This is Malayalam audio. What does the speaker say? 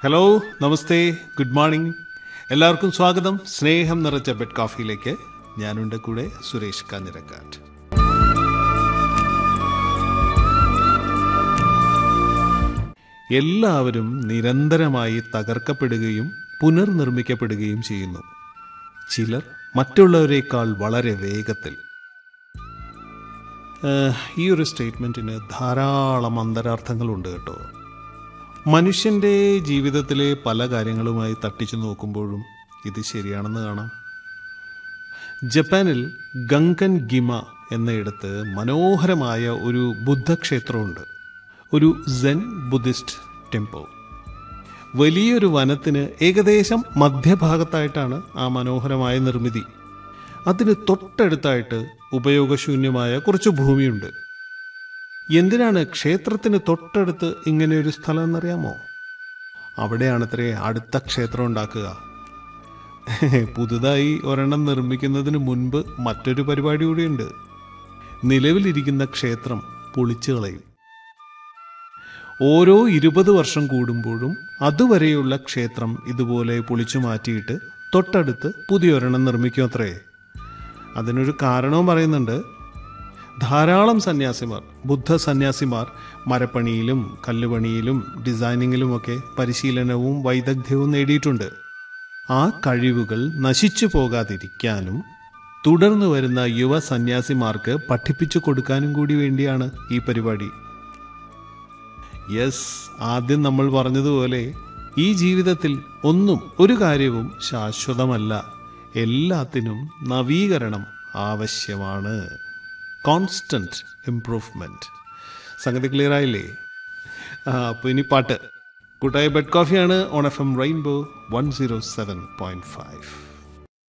ഹലോ നമസ്തേ ഗുഡ് മോർണിംഗ് എല്ലാവർക്കും സ്വാഗതം സ്നേഹം നിറച്ച ബെഡ് കോഫിയിലേക്ക് ഞാനുണ്ട് കൂടെ സുരേഷ് കാഞ്ഞിരക്കാട്ട് എല്ലാവരും നിരന്തരമായി തകർക്കപ്പെടുകയും പുനർനിർമ്മിക്കപ്പെടുകയും ചെയ്യുന്നു ചിലർ മറ്റുള്ളവരെക്കാൾ വളരെ വേഗത്തിൽ ഏഹ്, ഈ ഒരു സ്റ്റേറ്റ്മെൻറ്റിന് ധാരാളം അന്തരാർത്ഥങ്ങളുണ്ട് കേട്ടോ മനുഷ്യൻ്റെ ജീവിതത്തിലെ പല കാര്യങ്ങളുമായി തട്ടിച്ചു നോക്കുമ്പോഴും ഇത് ശരിയാണെന്ന് കാണാം ജപ്പാനിൽ ഗങ്കൻ ഗിമ എന്നയിടത്ത് മനോഹരമായ ഒരു ബുദ്ധക്ഷേത്രമുണ്ട് ഒരു സെൻ ബുദ്ധിസ്റ്റ് ടെമ്പിൾ വലിയൊരു വനത്തിന് ഏകദേശം മധ്യഭാഗത്തായിട്ടാണ് ആ മനോഹരമായ നിർമ്മിതി അതിന് തൊട്ടടുത്തായിട്ട് ഉപയോഗശൂന്യമായ കുറച്ച് ഭൂമിയുണ്ട് എന്തിനാണ് ക്ഷേത്രത്തിന് തൊട്ടടുത്ത് ഇങ്ങനെ ഒരു സ്ഥലം എന്നറിയാമോ അവിടെയാണത്രേ അടുത്ത ക്ഷേത്രം ഉണ്ടാക്കുക പുതുതായി ഒരെണ്ണം നിർമ്മിക്കുന്നതിന് മുൻപ് മറ്റൊരു പരിപാടി കൂടിയുണ്ട് നിലവിലിരിക്കുന്ന ക്ഷേത്രം പൊളിച്ചു കളയും ഓരോ ഇരുപത് വർഷം കൂടുമ്പോഴും അതുവരെയുള്ള ക്ഷേത്രം ഇതുപോലെ പൊളിച്ചു മാറ്റിയിട്ട് തൊട്ടടുത്ത് പുതിയൊരെണ്ണം നിർമ്മിക്കും അത്രേ അതിനൊരു കാരണവും പറയുന്നുണ്ട് ധാരാളം സന്യാസിമാർ ബുദ്ധ സന്യാസിമാർ മരപ്പണിയിലും കല്ലുപണിയിലും ഡിസൈനിങ്ങിലുമൊക്കെ പരിശീലനവും വൈദഗ്ധ്യവും നേടിയിട്ടുണ്ട് ആ കഴിവുകൾ നശിച്ചു പോകാതിരിക്കാനും തുടർന്നു വരുന്ന യുവ സന്യാസിമാർക്ക് പഠിപ്പിച്ചു കൊടുക്കാനും കൂടി വേണ്ടിയാണ് ഈ പരിപാടി യെസ് ആദ്യം നമ്മൾ പറഞ്ഞതുപോലെ ഈ ജീവിതത്തിൽ ഒന്നും ഒരു കാര്യവും ശാശ്വതമല്ല എല്ലാത്തിനും നവീകരണം ആവശ്യമാണ് കോൺസ്റ്റന്റ് ഇംപ്രൂവ്മെന്റ് സംഗതി ക്ലിയർ ആയില്ലേ ആ അപ്പോൾ ഇനി പാട്ട് കൂട്ടായ ബെഡ് കോഫിയാണ് on F M Rainbow one zero seven point five